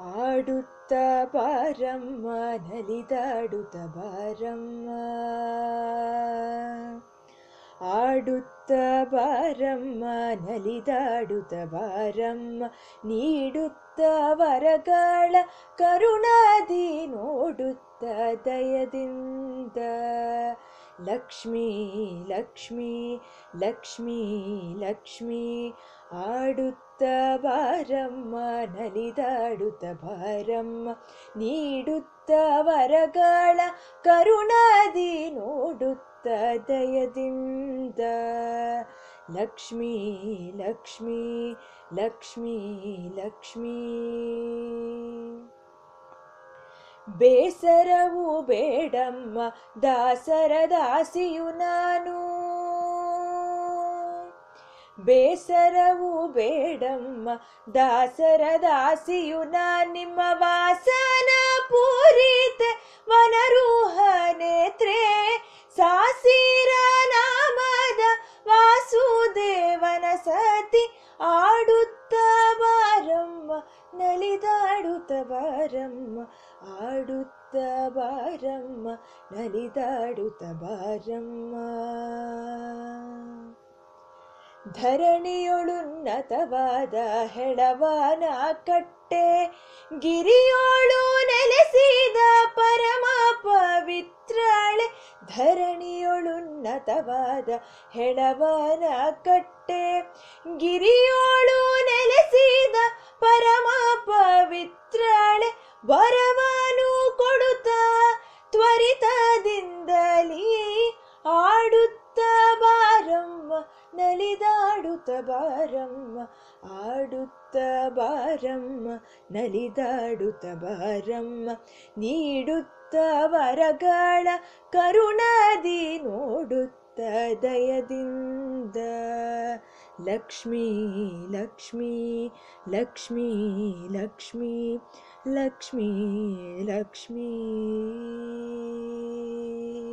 ಆಡುತ್ತ ಬಾರಮ್ಮ ನಲಿದಾಡುತ್ತ ಬಾರಮ್ಮ ಆಡುತ್ತ ಬಾರಮ್ಮ ನಲಿದಾಡುತ್ತ ಬಾರಮ್ಮ ನೀಡುತ್ತ ವರಗಳ ಕರುಣಾದಿ ನೋಡುತ್ತ ದಯದಿಂದ ಲಕ್ಷ್ಮೀ ಲಕ್ಷ್ಮೀ ಲಕ್ಷ್ಮೀ ಲಕ್ಷ್ಮೀ ಆಡುತ್ತ ಬಾರಮ್ಮ ನಲಿದಾಡುತ್ತ ಬಾರಮ್ಮ ನೀಡುತ್ತ ವರಗಳ ಕರುಣಾದಿ ನೋಡುತ್ತ ದಯದಿಂದ ಲಕ್ಷ್ಮೀ ಲಕ್ಷ್ಮೀ ಲಕ್ಷ್ಮೀ ಲಕ್ಷ್ಮೀ ಬೇಸರವು ಬೇಡಮ್ಮ ದಾಸರ ದಾಸಿಯು ನಾನು ಬೇಸರವು ಬೇಡಮ್ಮ ದಾಸರ ದಾಸಿಯು ನಾ ನಿಮ್ಮ ವಾಸನ ಪೂರಿತೆ ವನರೂಹ ನೇತ್ರೆ ಸಾಸಿರ ನಾಮದ ವಾಸುದೇವನ ಸತಿ ಆಡುತ್ತ ಬಾರಮ್ಮ ನಲಿದಾಡುತ್ತ ಬಾರಮ್ಮ ಆಡುತ್ತ ಬಾರಮ್ಮ ನಲಿದಾಡುತ್ತ ಬಾರಮ್ಮ ಧರಣಿಯೊಳುನ್ನತವಾದ ಹೆಳವನ ಕಟ್ಟೆ ಗಿರಿಯೋಳು ನೆಲೆಸಿದ ಪರಮ ಪವಿತ್ರಳೆ ಧರಣಿಯೊಳುನ್ನತವಾದ ಹೆಳವನ ಕಟ್ಟೆ ಗಿರಿಯೋಳು ನೆಲೆಸಿದ ಪರಮ ಪವಿತ್ರಳೆ ವರವನು ಕೊಡುತ್ತ ತ್ವರಿತದಿಂದಲೀ ಆಡುತ್ತ ಬಾರಮ್ಮ ನಲಿದಾಡುತ್ತ ಬಾರಮ್ಮ ಆಡುತ್ತ ಬಾರಮ್ಮ ನಲಿದಾಡುತ್ತ ಬಾರಮ್ಮ ನೀಡುತ್ತ ವರಗಳ ಕರುಣಾದಿ ನೋಡುತ್ತ ದಯದಿಂದ ಲಕ್ಷ್ಮೀ ಲಕ್ಷ್ಮೀ ಲಕ್ಷ್ಮೀ ಲಕ್ಷ್ಮೀ ಲಕ್ಷ್ಮೀ ಲಕ್ಷ್ಮೀ